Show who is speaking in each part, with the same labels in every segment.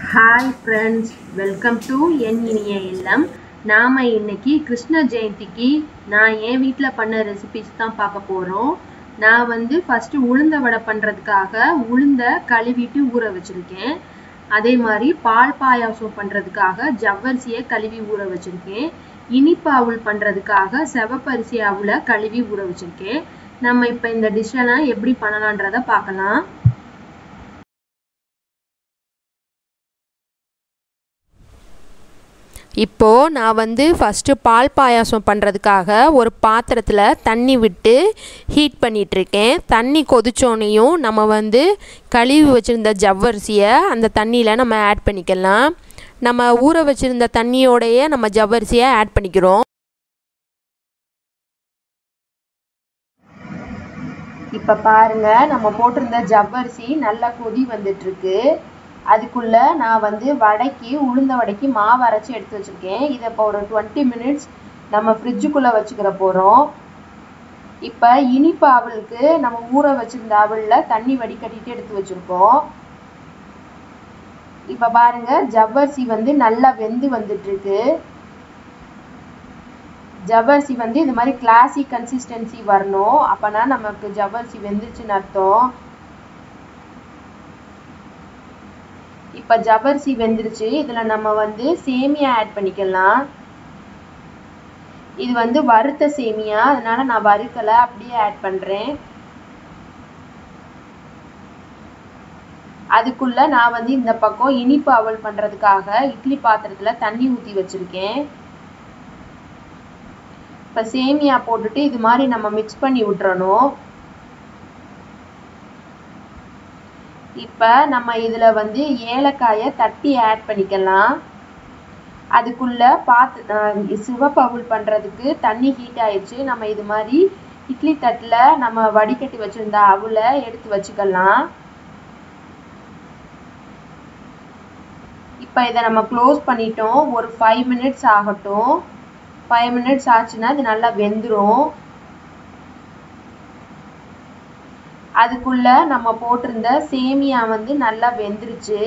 Speaker 1: hi friends welcome to என் இனிய இல்லம் நாம் இன்னைக்கு கிருஷ்ண ஜெயந்திக்கு நான் என் வீட்டில் பண்ண ரெசிபிஸ் தான் பார்க்க போகிறோம் நான் வந்து ஃபஸ்ட்டு உளுந்த வடை பண்ணுறதுக்காக உளுந்த கழுவிட்டு ஊற வச்சுருக்கேன் அதே மாதிரி பால் பாயாசம் பண்ணுறதுக்காக ஜவ்வரிசியை கழுவி ஊற வச்சுருக்கேன் இனிப்பு அவுள் பண்ணுறதுக்காக செவப்பரிசி அவுளை கழுவி ஊற வச்சுருக்கேன் நம்ம இப்போ இந்த டிஷ்ஷெல்லாம் எப்படி பண்ணலான்றதை பார்க்கலாம்
Speaker 2: இப்போது நான் வந்து ஃபஸ்ட்டு பால் பாயாசம் பண்ணுறதுக்காக ஒரு பாத்திரத்தில் தண்ணி விட்டு ஹீட் பண்ணிகிட்ருக்கேன் தண்ணி கொதிச்சோனையும் நம்ம வந்து கழுவி வச்சுருந்த ஜவ்வரிசியை அந்த தண்ணியில் நம்ம ஆட் பண்ணிக்கலாம் நம்ம ஊற வச்சுருந்த தண்ணியோடையே நம்ம ஜவ்வரிசியை ஆட் பண்ணிக்கிறோம்
Speaker 1: இப்போ பாருங்க நம்ம போட்டிருந்த ஜவ்வரிசி நல்லா கொதி வந்துட்டுருக்கு அதுக்குள்ள நான் வந்து வடைக்கு உளுந்த வடைக்கு மாவு அரைச்சி எடுத்து வச்சுருக்கேன் இதை இப்போ ஒரு டுவெண்ட்டி மினிட்ஸ் நம்ம ஃப்ரிட்ஜுக்குள்ளே வச்சுக்கிற போகிறோம் இப்போ இனிப்பு அவளுக்கு நம்ம ஊற வச்சிருந்த அவளில் தண்ணி வடிகட்டிட்டு எடுத்து வச்சுருக்கோம் இப்போ பாருங்க ஜவ்வரிசி வந்து நல்லா வெந்து வந்துட்டுருக்கு ஜவ்வரிசி வந்து இது மாதிரி கிளாசி கன்சிஸ்டன்சி வரணும் அப்போனா நமக்கு ஜவ்வரிசி வெந்துருச்சுன்னு அர்த்தம் இப்போ ஜவ்வரிசி வெந்துருச்சு இதில் நம்ம வந்து சேமியா ஆட் பண்ணிக்கலாம் இது வந்து வறுத்த சேமியா அதனால நான் வறுக்கலை அப்படியே ஆட் பண்ணுறேன் அதுக்குள்ள நான் வந்து இந்த பக்கம் இனிப்பு அவல் பண்ணுறதுக்காக இட்லி பாத்திரத்தில் தண்ணி ஊற்றி வச்சுருக்கேன் இப்போ சேமியா போட்டுட்டு இது மாதிரி நம்ம மிக்ஸ் பண்ணி விட்டுறணும் இப்போ நம்ம இதில் வந்து ஏலக்காயை தட்டி ஆட் பண்ணிக்கலாம் அதுக்குள்ள பார்த்து சிவப்பு அவுள் பண்ணுறதுக்கு தண்ணி ஹீட் ஆயிடுச்சு நம்ம இது மாதிரி இட்லி தட்டில் நம்ம வடிகட்டி வச்சுருந்த அவுளை எடுத்து வச்சுக்கலாம் இப்போ இதை நம்ம க்ளோஸ் பண்ணிட்டோம் ஒரு ஃபைவ் மினிட்ஸ் ஆகட்டும் ஃபைவ் மினிட்ஸ் ஆச்சுன்னா இது நல்லா வெந்துடும் அதுக்குள்ள நம்ம போட்டிருந்த சேமியா வந்து நல்லா வெந்துருச்சு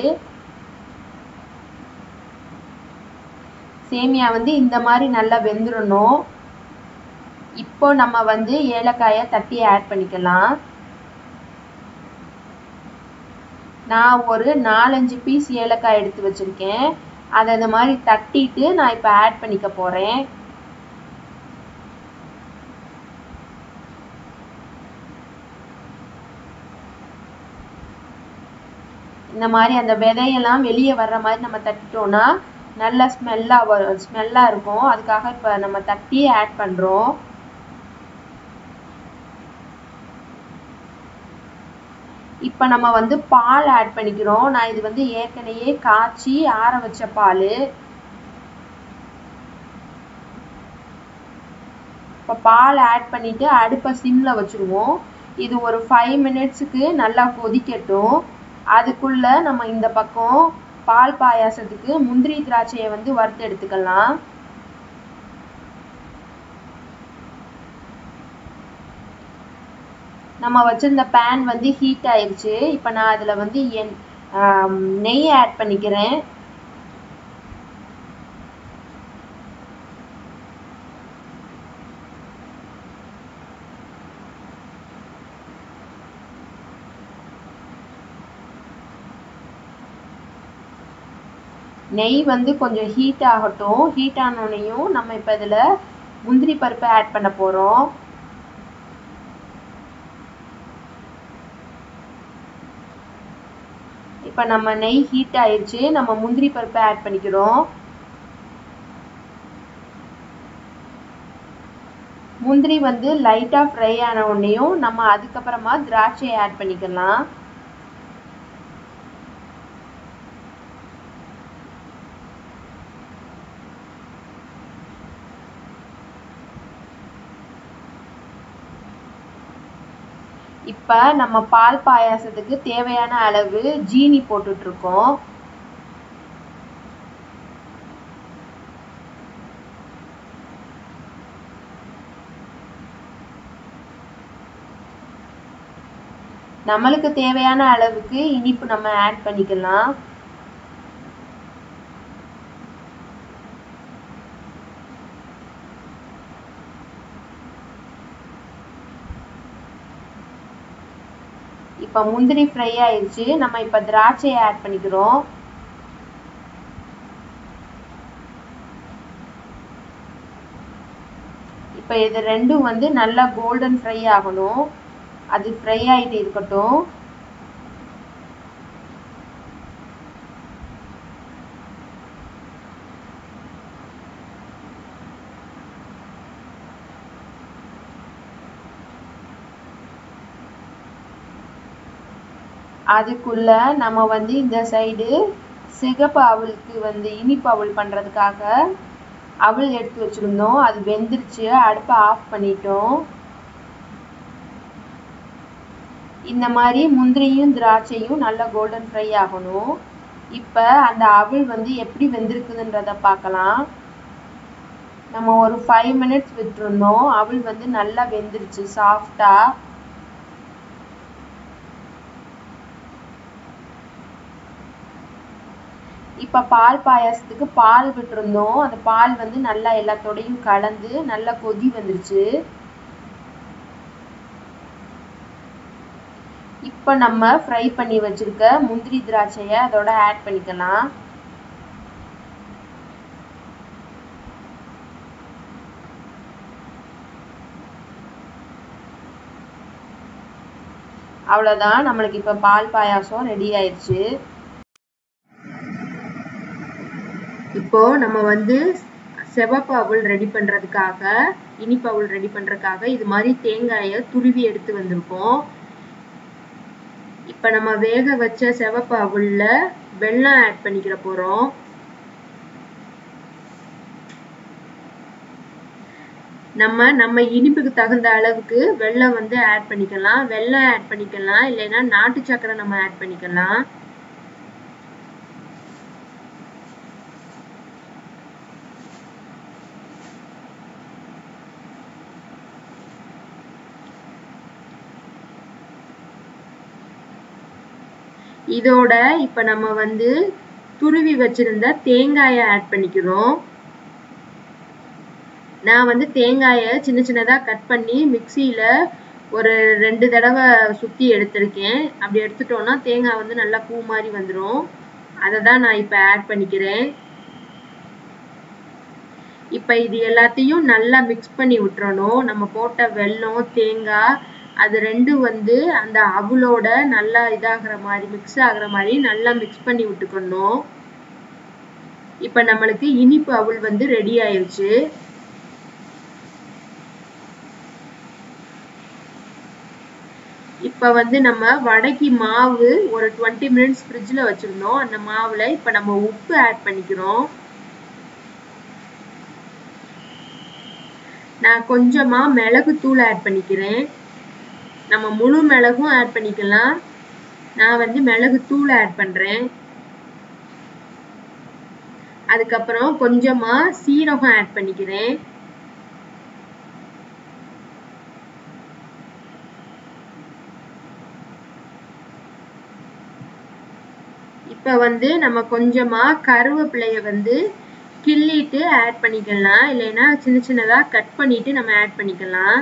Speaker 1: சேமியா வந்து இந்த மாதிரி நல்லா வெந்துடணும் இப்போ நம்ம வந்து ஏலக்காயை தட்டி ஆட் பண்ணிக்கலாம் நான் ஒரு நாலஞ்சு பீஸ் ஏலக்காய் எடுத்து வச்சுருக்கேன் அதை இந்த மாதிரி தட்டிட்டு நான் இப்போ ஆட் பண்ணிக்க போகிறேன் இந்த மாதிரி அந்த விதையெல்லாம் வெளியே வர்ற மாதிரி நம்ம தட்டிட்டோம்னா நல்ல ஸ்மெல்லாக வரும் ஸ்மெல்லாக இருக்கும் அதுக்காக இப்போ நம்ம தட்டி ஆட் பண்ணுறோம் இப்போ நம்ம வந்து பால் ஆட் பண்ணிக்கிறோம் நான் இது வந்து ஏற்கனவே காய்ச்சி ஆற வச்ச பால் இப்போ பால் ஆட் பண்ணிவிட்டு அடுப்பை சிம்மில் வச்சுருவோம் இது ஒரு ஃபைவ் மினிட்ஸுக்கு நல்லா கொதிக்கட்டும் அதுக்குள்ள நம்ம இந்த பக்கம் பால் பாயாசத்துக்கு முந்திரி திராட்சையை வந்து வறுத்து எடுத்துக்கலாம் நம்ம வச்சிருந்த பேன் வந்து ஹீட் ஆயிடுச்சு இப்போ நான் அதில் வந்து என் நெய் ஆட் பண்ணிக்கிறேன் நெய் வந்து கொஞ்சம் ஹீட் ஆகட்டும் ஹீட் ஆனோடனையும் நம்ம இப்போ இதில் முந்திரி பருப்பை ஆட் பண்ண போகிறோம் இப்போ நம்ம நெய் ஹீட் ஆயிடுச்சு நம்ம முந்திரி பருப்பை ஆட் பண்ணிக்கிறோம் முந்திரி வந்து லைட்டாக ஃப்ரை ஆன உடனேயும் நம்ம அதுக்கப்புறமா திராட்சையை ஆட் பண்ணிக்கலாம் இப்போ நம்ம பால் பாயாசத்துக்கு தேவையான அளவு ஜீனி போட்டுட்ருக்கோம் நம்மளுக்கு தேவையான அளவுக்கு இனிப்பு நம்ம ஆட் பண்ணிக்கலாம் இப்போ முந்திரி ஃப்ரை ஆயிடுச்சு நம்ம இப்போ திராட்சையை ஆட் பண்ணிக்கிறோம் இப்போ இது ரெண்டும் வந்து நல்லா கோல்டன் ஃப்ரை ஆகணும் அது ஃப்ரை ஆகிட்டு இருக்கட்டும் அதுக்குள்ள நம்ம வந்து இந்த சைடு சிகப்பு அவலுக்கு வந்து இனிப்பு அவல் பண்ணுறதுக்காக அவல் எடுத்து வச்சுருந்தோம் அது வெந்துருச்சு அடுப்பை ஆஃப் பண்ணிட்டோம் இந்த மாதிரி முந்திரியும் திராட்சையும் நல்லா கோல்டன் ஃப்ரை ஆகணும் இப்போ அந்த அவல் வந்து எப்படி வெந்திருக்குதுன்றத பார்க்கலாம் நம்ம ஒரு ஃபைவ் மினிட்ஸ் விட்டுருந்தோம் அவல் வந்து நல்லா வெந்துருச்சு சாஃப்டாக இப்போ பால் பாயாசத்துக்கு பால் விட்டுருந்தோம் அந்த பால் வந்து நல்லா எல்லாத்தோடையும் கலந்து நல்லா கொதி வந்துருச்சு இப்போ நம்ம ஃப்ரை பண்ணி வச்சிருக்க முந்திரி திராட்சையை அதோட ஆட் பண்ணிக்கலாம் அவ்வளோதான் நம்மளுக்கு இப்போ பால் பாயாசம் ரெடி ஆயிடுச்சு இப்போ நம்ம வந்து செவப்பு அவல் ரெடி பண்ணுறதுக்காக இனிப்பு அவல் ரெடி பண்ணுறதுக்காக இது மாதிரி தேங்காயை துருவி எடுத்து வந்திருக்கோம் இப்போ நம்ம வேக வச்ச செவப்பு அவலில் வெல்லம் ஆட் பண்ணிக்கிற போகிறோம் நம்ம நம்ம இனிப்புக்கு தகுந்த அளவுக்கு வெல்லம் வந்து ஆட் பண்ணிக்கலாம் வெல்லம் ஆட் பண்ணிக்கலாம் இல்லைன்னா நாட்டு சக்கரை நம்ம ஆட் பண்ணிக்கலாம் இதோட இப்போ நம்ம வந்து துருவி வச்சிருந்த தேங்காயை ஆட் பண்ணிக்கிறோம் நான் வந்து தேங்காயை சின்ன சின்னதாக கட் பண்ணி மிக்சியில் ஒரு ரெண்டு தடவை சுற்றி எடுத்திருக்கேன் அப்படி எடுத்துட்டோன்னா தேங்காய் வந்து நல்லா பூ மாதிரி வந்துடும் அதை தான் நான் இப்போ ஆட் பண்ணிக்கிறேன் இப்போ இது எல்லாத்தையும் நல்லா மிக்ஸ் பண்ணி விட்டுறணும் நம்ம போட்ட வெல்லம் தேங்காய் அது ரெண்டும் வந்து அந்த அவலோட நல்லா இதாகிற மாதிரி மிக்ஸ் ஆகிற மாதிரி நல்லா மிக்ஸ் பண்ணி விட்டுக்கணும் இப்போ நம்மளுக்கு இனிப்பு அவல் வந்து ரெடி ஆயிடுச்சு இப்போ வந்து நம்ம வடைக்கு மாவு ஒரு டுவெண்ட்டி மினிட்ஸ் ஃப்ரிட்ஜில் வச்சுருந்தோம் அந்த மாவில் இப்போ நம்ம உப்பு ஆட் பண்ணிக்கிறோம் நான் கொஞ்சமாக மிளகுத்தூள் ஆட் பண்ணிக்கிறேன் நம்ம முழு மிளகும் ஆட் பண்ணிக்கலாம் நான் வந்து மிளகு தூள் ஆட் பண்ணுறேன் அதுக்கப்புறம் கொஞ்சமாக சீரகம் ஆட் பண்ணிக்கிறேன் இப்போ வந்து நம்ம கொஞ்சமாக கருவேப்பிலைய வந்து கிள்ளிட்டு ஆட் பண்ணிக்கலாம் இல்லைன்னா சின்ன சின்னதாக கட் பண்ணிட்டு நம்ம ஆட் பண்ணிக்கலாம்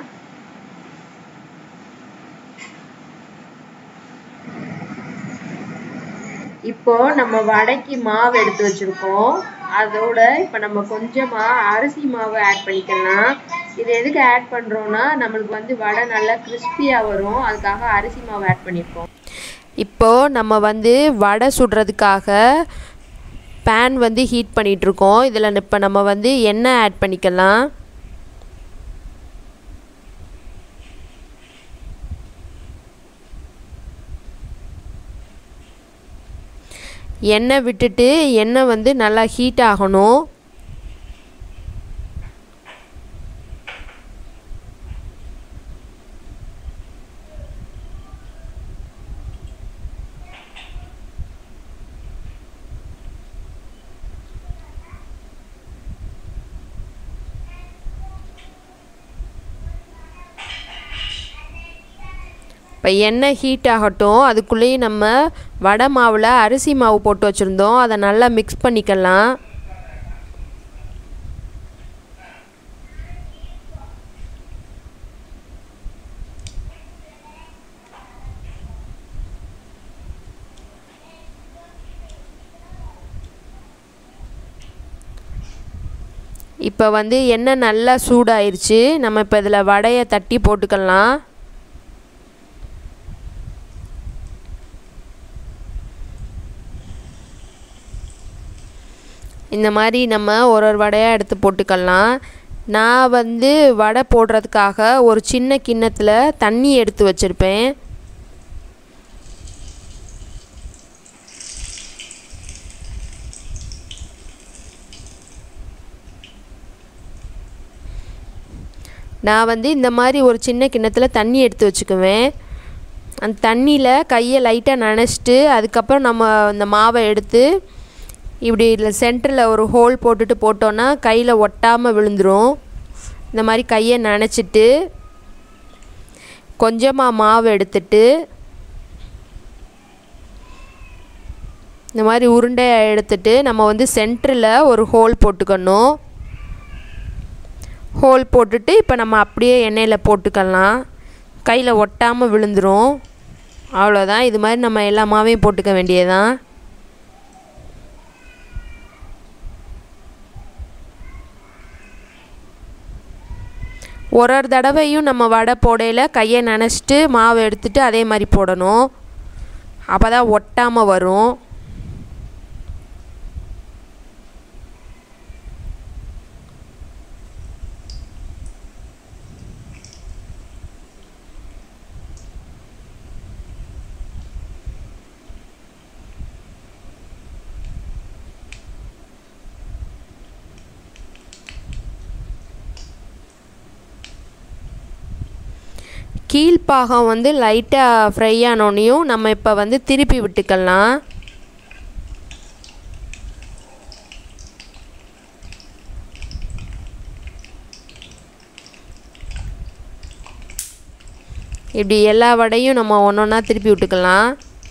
Speaker 1: இப்போ நம்ம வடைக்கு மாவு எடுத்து வச்சிருக்கோம் அதோட இப்போ நம்ம கொஞ்சமா அரிசி மாவு ஆட் பண்ணிக்கலாம் இது எதுக்கு ஆட் பண்றோம்னா நம்மளுக்கு வந்து வடை நல்லா கிறிஸ்பியா வரும் அதுக்காக அரிசி மாவு ஆட் பண்ணியிருக்கோம்
Speaker 2: இப்போ நம்ம வந்து வடை சுடுறதுக்காக பேன் வந்து ஹீட் பண்ணிகிட்ருக்கோம் இதில் இப்போ நம்ம வந்து எண்ணெய் ஆட் பண்ணிக்கலாம் எண்ணெய் விட்டுட்டு எண்ணெய் வந்து நல்லா ஹீட் ஆகணும் இப்போ எண்ணெய் ஹீட் ஆகட்டும் அதுக்குள்ளேயும் நம்ம வடை மாவில் அரிசி மாவு போட்டு வச்சுருந்தோம் அதை நல்லா மிக்ஸ் பண்ணிக்கலாம் இப்போ வந்து எண்ணெய் நல்லா சூடாயிருச்சு நம்ம இப்போ இதில் வடையை தட்டி போட்டுக்கலாம் இந்த மாதிரி நம்ம ஒரு ஒரு வடையாக எடுத்து போட்டுக்கலாம் நான் வந்து வடை போடுறதுக்காக ஒரு சின்ன கிண்ணத்தில் தண்ணி எடுத்து வச்சுருப்பேன் நான் வந்து இந்த மாதிரி ஒரு சின்ன கிண்ணத்தில் தண்ணி எடுத்து வச்சுக்குவேன் அந்த தண்ணியில் கையை லைட்டாக நனைச்சிட்டு அதுக்கப்புறம் நம்ம அந்த மாவை எடுத்து இப்படி இதில் சென்டரில் ஒரு ஹோல் போட்டுட்டு போட்டோன்னா கையில் ஒட்டாமல் விழுந்துடும் இந்த மாதிரி கையை நனைச்சிட்டு கொஞ்சமாக மாவு எடுத்துட்டு இந்த மாதிரி உருண்டையை எடுத்துட்டு நம்ம வந்து சென்டரில் ஒரு ஹோல் போட்டுக்கணும் ஹோல் போட்டுட்டு இப்போ நம்ம அப்படியே எண்ணெயில் போட்டுக்கலாம் கையில் ஒட்டாமல் விழுந்துடும் அவ்வளோதான் இது மாதிரி நம்ம எல்லா மாவையும் போட்டுக்க வேண்டியதான் ஒரு ஒரு தடவையும் நம்ம வடை போடையில் கையை நனைச்சிட்டு மாவு எடுத்துட்டு அதே மாதிரி போடணும் அப்போ தான் ஒட்டாமல் வரும் கீழ்ப்பாகம் வந்து லைட்டாக ஃப்ரை ஆனோனையும் நம்ம இப்போ வந்து திருப்பி விட்டுக்கலாம் இப்படி எல்லா வடையும் நம்ம ஒன்று ஒன்றா திருப்பி விட்டுக்கலாம்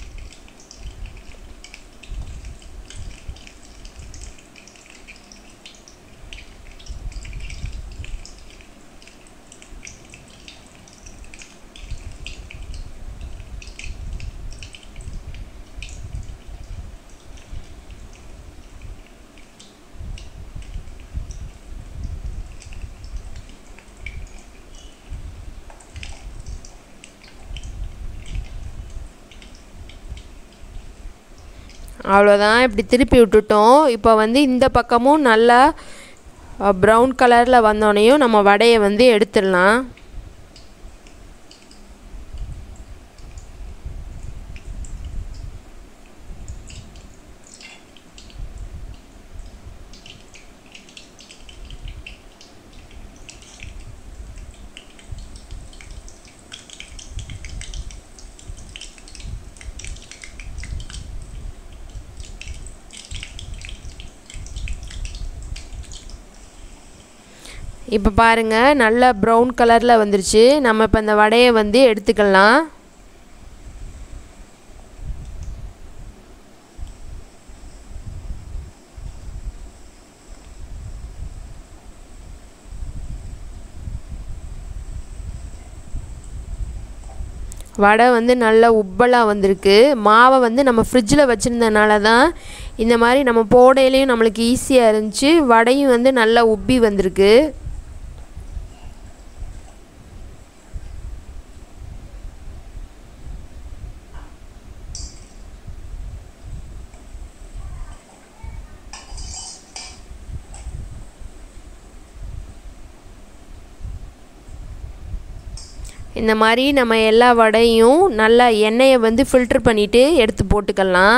Speaker 2: அவ்வளோதான் இப்படி திருப்பி விட்டுட்டோம் இப்போ வந்து இந்த பக்கமும் நல்லா ப்ரௌன் கலரில் வந்தோடனையும் நம்ம வடையை வந்து எடுத்துடலாம் இப்போ பாருங்கள் நல்லா ப்ரௌன் கலரில் வந்துருச்சு நம்ம இப்போ இந்த வடையை வந்து எடுத்துக்கலாம் வடை வந்து நல்லா உப்பலாக வந்திருக்கு மாவை வந்து நம்ம ஃப்ரிட்ஜில் வச்சுருந்தனால தான் இந்த மாதிரி நம்ம போடையிலையும் நம்மளுக்கு ஈஸியாக இருந்துச்சு வடையும் வந்து நல்லா உப்பி வந்திருக்கு இந்த மாதிரி நம்ம எல்லா வடையும் நல்லா எண்ணெயை வந்து ஃபில்ட்ரு பண்ணிவிட்டு எடுத்து போட்டுக்கலாம்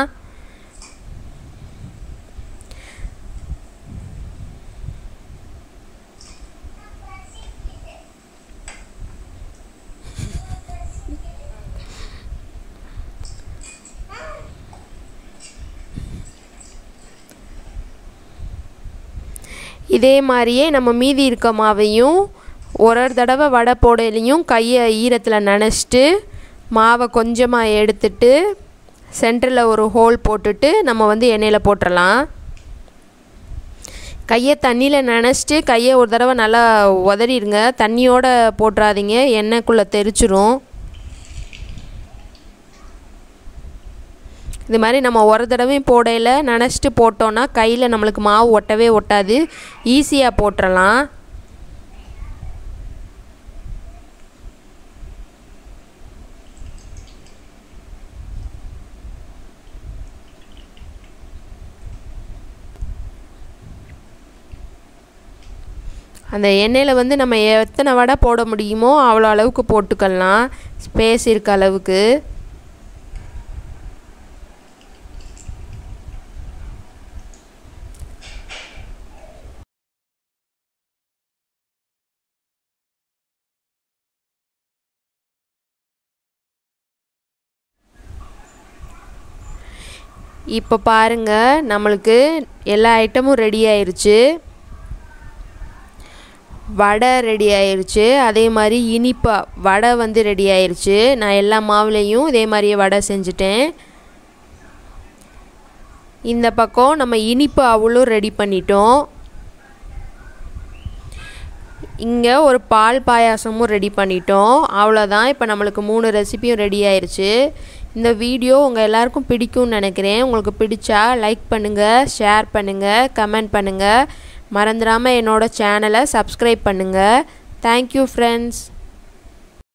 Speaker 2: இதே மாதிரியே நம்ம மீதி இருக்க மாவையும் ஒரு ஒரு தடவை வடை போடையிலையும் கையை ஈரத்தில் நனைச்சிட்டு மாவை கொஞ்சமாக எடுத்துட்டு சென்டரில் ஒரு ஹோல் போட்டுட்டு நம்ம வந்து எண்ணெயில் போட்டுடலாம் கையை தண்ணியில் நனைச்சிட்டு கையை ஒரு தடவை நல்லா உதறிடுங்க தண்ணியோடு போட்டுறாதீங்க எண்ணெய்க்குள்ளே தெரிச்சிரும் இது மாதிரி நம்ம ஒரு தடவையும் போடையில் நனைச்சிட்டு போட்டோன்னா கையில் நம்மளுக்கு மாவு ஒட்டவே ஒட்டாது ஈஸியாக போட்டுடலாம் அந்த எண்ணெயில் வந்து நம்ம எத்தனை வடை போட முடியுமோ அவ்வளோ அளவுக்கு போட்டுக்கலாம் ஸ்பேஸ் இருக்க அளவுக்கு இப்போ பாருங்கள் நம்மளுக்கு எல்லா ஐட்டமும் ரெடி ஆயிருச்சு வடை ரெடி ஆயிருச்சு அதே மாதிரி இனிப்பா வடை வந்து ரெடி ஆயிருச்சு நான் எல்லா மாவுலேயும் இதே மாதிரியே வடை செஞ்சுட்டேன் இந்த பக்கம் நம்ம இனிப்பு அவளும் ரெடி பண்ணிட்டோம் இங்கே ஒரு பால் பாயாசமும் ரெடி பண்ணிட்டோம் அவ்வளோதான் இப்போ நம்மளுக்கு மூணு ரெசிபியும் ரெடி ஆயிருச்சு இந்த வீடியோ உங்கள் எல்லாருக்கும் பிடிக்கும்னு நினைக்கிறேன் உங்களுக்கு பிடிச்சா லைக் பண்ணுங்கள் ஷேர் பண்ணுங்கள் கமெண்ட் பண்ணுங்கள் மறந்துடாமல் என்னோடய சேனலை சப்ஸ்கிரைப் பண்ணுங்கள் தேங்க்யூ ஃப்ரெண்ட்ஸ்